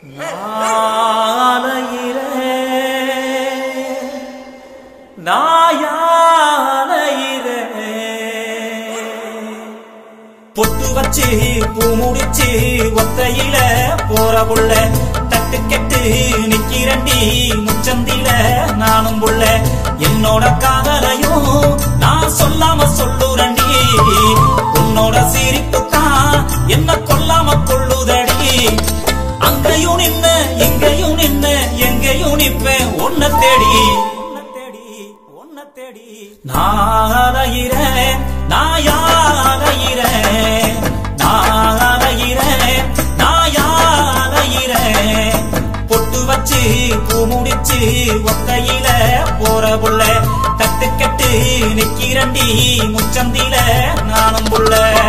நாளையிலே நாயாலையிலே பொட்டு வச்சு பூ முடிச்சு ஒத்தையில போற புள்ள தட்டு கெட்டு நிக்கிறண்டி முச்சந்தில நானும் புள்ள என்னோட காதலையும் நான் சொல்லாம சொல்லுறண்டி உன்னோட சிரிப்பு தான் என்ன கொல்லாம கொள்ளுதடி அங்கேயும் நின்ன இங்கேயும் நின்ன எங்கேயும் நிப்பேன் உன்ன தேடி உன்ன தேடி உன்ன தேடி நாளையிறேன் நாயாலையிறேன் நாளையிறேன் நாயாலையிறேன் பொட்டு வச்சு பூ முடிச்சு ஒத்தையில போற புள்ள தட்டு கட்டு நிக்கிறண்டி முச்சந்தில நானும் புள்ள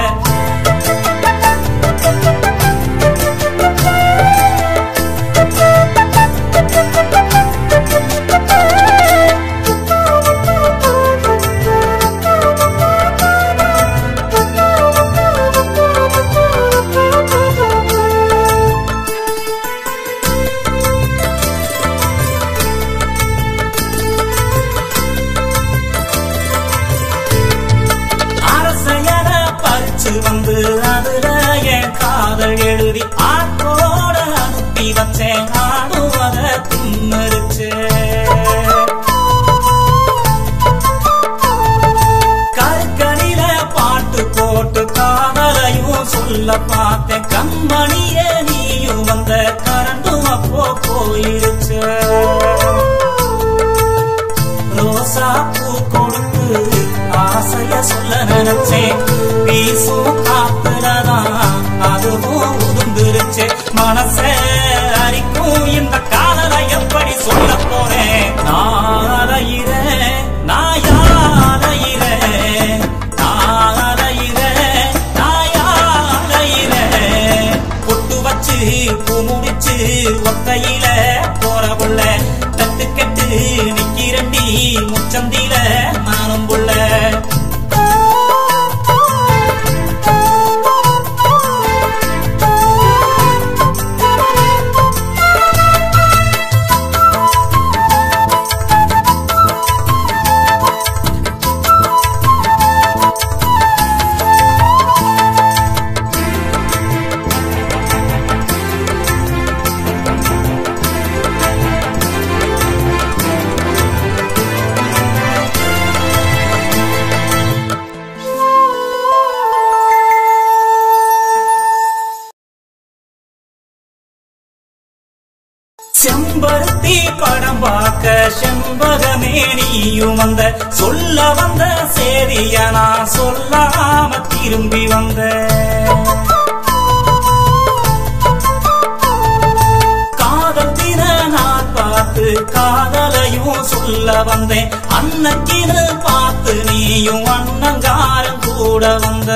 அரசையர பறிச்சு வந்து அதுல என் காதல் எழுதி ஆத்தோட அனுப்பி வச்சேன் நானும் அத திம்மரிச்சு கற்கனில பாட்டு போட்டு காதலையும் சொல்ல பார்த்தேன் கண்மணியே நீயும் வந்த கரண்டும் அப்போ போயிருச்சு ரோசா பூ கொடுத்து ஆசைய சொல்ல நினைச்சேன் வீசும் காத்துலதான் அதுவும் உதுந்துருச்சு மனச அரிக்கும் இந்த காதலை எப்படி சொல்ல போறேன் நாளையிறேன் நாயாலையிறேன் நாளையிறேன் நாயாலையிறேன் பொட்டு வச்சு பூ முடிச்சு ஒத்தையில போற புள்ள தட்டு கட்டு நிக்கிறண்டி முச்சந்தில நானும் புள்ள செம்பருத்தி படம் பார்க்க செண்பகமே நீயும் வந்த சொல்ல வந்த சேதிய நான் சொல்லாம திரும்பி வந்த காதல் தின நான் பார்த்து காதலையும் சொல்ல வந்தேன் அன்னக்கினு பார்த்து நீயும் அண்ணங்காரன் கூட வந்த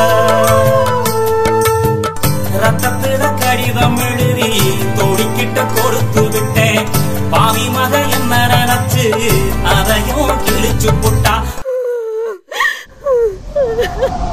ரத்தத்துல கடிதம் எழுதி தோடிக்கிட்ட கொடுத்து விட்டேன் பாவி மக என்ன நினைச்சு அதையும் கிழிச்சு புட்டா